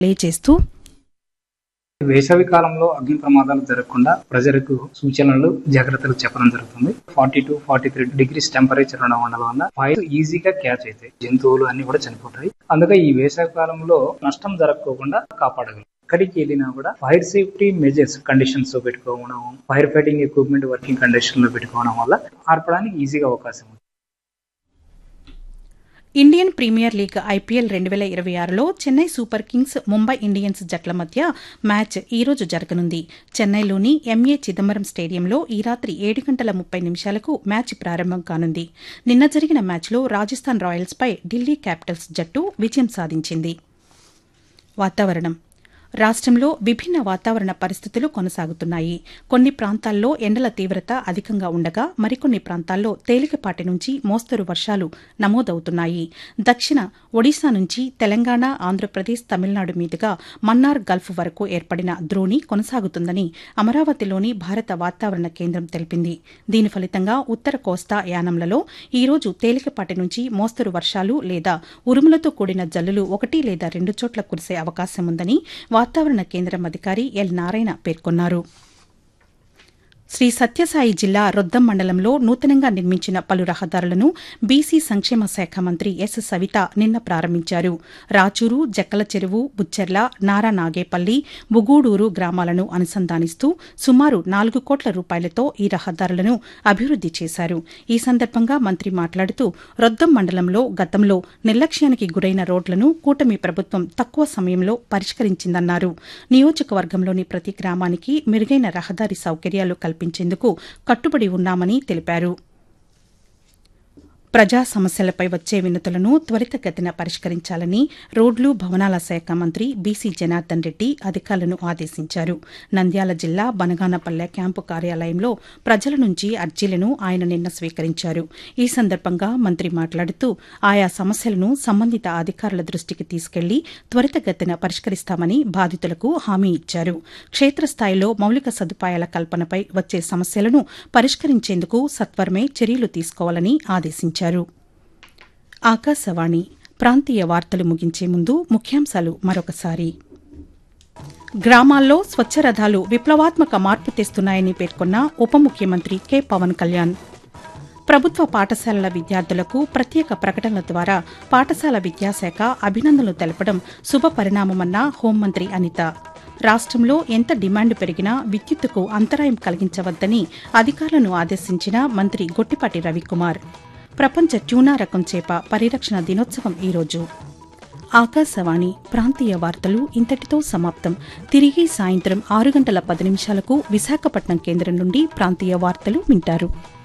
తెలియజేస్తూ వేసవి కాలంలో అగ్ని ప్రమాదాలు జరగకుండా ప్రజలకు సూచనలు జాగ్రత్తలు చెప్పడం జరుగుతుంది forty to forty three degrees temperature ఉండడం వల్ల ఫైర్ ఈజీగా క్యాచ్ అవుతాయి జంతువులు అన్ని కూడా చనిపోతాయి అందుకే ఈ వేసవి కాలంలో నష్టం జరగకోకుండా కాపాడగలం ఎక్కడికి వెళ్ళినా కూడా ఫైర్ సేఫ్టీ మెజర్స్ కండిషన్స్ లో పెట్టుకోవడం fire fighting equipment working condition లో పెట్టుకోవడం వల్ల ఆర్పడానికి ఈజీగా అవకాశం ఉంది ఇండియన్ ప్రీమియర్ లీగ్ ఐపీఎల్ రెండు వేల ఇరవై ఆరులో Chennai super kings Mumbai Indians జట్ల మధ్య మ్యాచ్ ఈ రోజు జరగనుంది చెన్నైలోని ఎంఏ చిదంబరం స్టేడియంలో ఈ రాత్రి ఏడు గంటల ముప్పై నిమిషాలకు మ్యాచ్ ప్రారంభం కానుంది నిన్న జరిగిన మ్యాచ్లో రాజస్థాన్ రాయల్స్పై ఢిల్లీ క్యాపిటల్స్ జట్టు విజయం సాధించింది వాతావరణం రాష్ట్రంలో విభిన్న వాతావరణ పరిస్థితులు కొనసాగుతున్నాయి కొన్ని ప్రాంతాల్లో ఎండల తీవ్రత అధికంగా ఉండగా మరికొన్ని ప్రాంతాల్లో తేలికపాటి నుంచి మోస్తరు వర్షాలు నమోదవుతున్నాయి దక్షిణ ఒడిశా నుంచి తెలంగాణ ఆంధ్రప్రదేశ్ తమిళనాడు మీదుగా మన్నార్ గల్ఫ్ వరకు ఏర్పడిన ద్రోణి కొనసాగుతుందని అమరావతిలోని భారత వాతావరణ కేంద్రం తెలిపింది దీని ఫలితంగా ఉత్తర కోస్తా యానంలలో ఈ రోజు తేలికపాటి నుంచి మోస్తరు వర్షాలు లేదా ఉరుములతో కూడిన జల్లులు ఒకటి లేదా రెండు చోట్ల కురిసే అవకాశం ఉందని వాతావరణ కేంద్రం అధికారి ఎల్ నారాయణ పేర్కొన్నారు శ్రీ సత్యసాయి జిల్లా రొద్దం మండలంలో నూతనంగా నిర్మించిన పలు రహదారులను బీసీ సంక్షేమ శాఖ మంత్రి ఎస్ సవిత నిన్న ప్రారంభించారు రాచూరు జక్కల చెరువు బుచ్చెర్ల నారా నాగేపల్లి బుగూడూరు గ్రామాలను అనుసంధానిస్తూ సుమారు నాలుగు కోట్ల రూపాయలతో ఈ రహదారులను అభివృద్ది చేశారు ఈ సందర్భంగా మంత్రి మాట్లాడుతూ రొద్దం మండలంలో గతంలో నిర్లక్ష్యానికి గురైన రోడ్లను కూటమి ప్రభుత్వం తక్కువ సమయంలో పరిష్కరించిందన్నారు నియోజకవర్గంలోని ప్రతి గ్రామానికి మెరుగైన రహదారి సౌకర్యాలు కల్పించేందుకు కట్టుబడి ఉన్నామని తెలిపారు ప్రజా సమస్యలపై వచ్చే వినతులను త్వరితగతిన పరిష్కరించాలని రోడ్లు భవనాల శాఖ మంత్రి బీసీ జనార్దన్ రెడ్డి అధికారులను ఆదేశించారు నంద్యాల జిల్లా బనగానపల్లె క్యాంపు కార్యాలయంలో ప్రజల నుంచి అర్జీలను ఆయన నిన్న స్వీకరించారు ఈ సందర్భంగా మంత్రి మాట్లాడుతూ ఆయా సమస్యలను సంబంధిత అధికారుల దృష్టికి తీసుకెళ్లి త్వరితగతిన పరిష్కరిస్తామని బాధితులకు హామీ ఇచ్చారు క్షేత్రస్థాయిలో మౌలిక సదుపాయాల కల్పనపై వచ్చే సమస్యలను పరిష్కరించేందుకు సత్వరమే చర్యలు తీసుకోవాలని ఆదేశించారు ఆకాశవాణి ప్రాంతీయ వార్తలు ముగించే ముందు ముఖ్యాంశాలు మరొకసారి గ్రామాల్లో స్వచ్ఛ రథాలు విప్లవాత్మక మార్పు తెస్తున్నాయని పేర్కొన్న ఉప ముఖ్యమంత్రి కె పవన్ కళ్యాణ్ ప్రభుత్వ పాఠశాలల విద్యార్థులకు ప్రత్యేక ప్రకటనల ద్వారా పాఠశాల విద్యాశాఖ అభినందనలు తెలపడం శుభ పరిణామమన్న హోంమంత్రి అనిత రాష్ట్రంలో ఎంత డిమాండ్ పెరిగినా విద్యుత్తుకు అంతరాయం కలిగించవద్దని అధికారులను ఆదేశించిన మంత్రి గొట్టిపాటి రవికుమార్ ప్రపంచ ట్యూనా రకం చేప పరిరక్షణ దినోత్సవం ఈరోజు ఆకాశవాణి ప్రాంతీయ వార్తలు ఇంతటితో సమాప్తం తిరిగి సాయంత్రం ఆరు గంటల పది నిమిషాలకు విశాఖపట్నం కేంద్రం నుండి ప్రాంతీయ వార్తలు వింటారు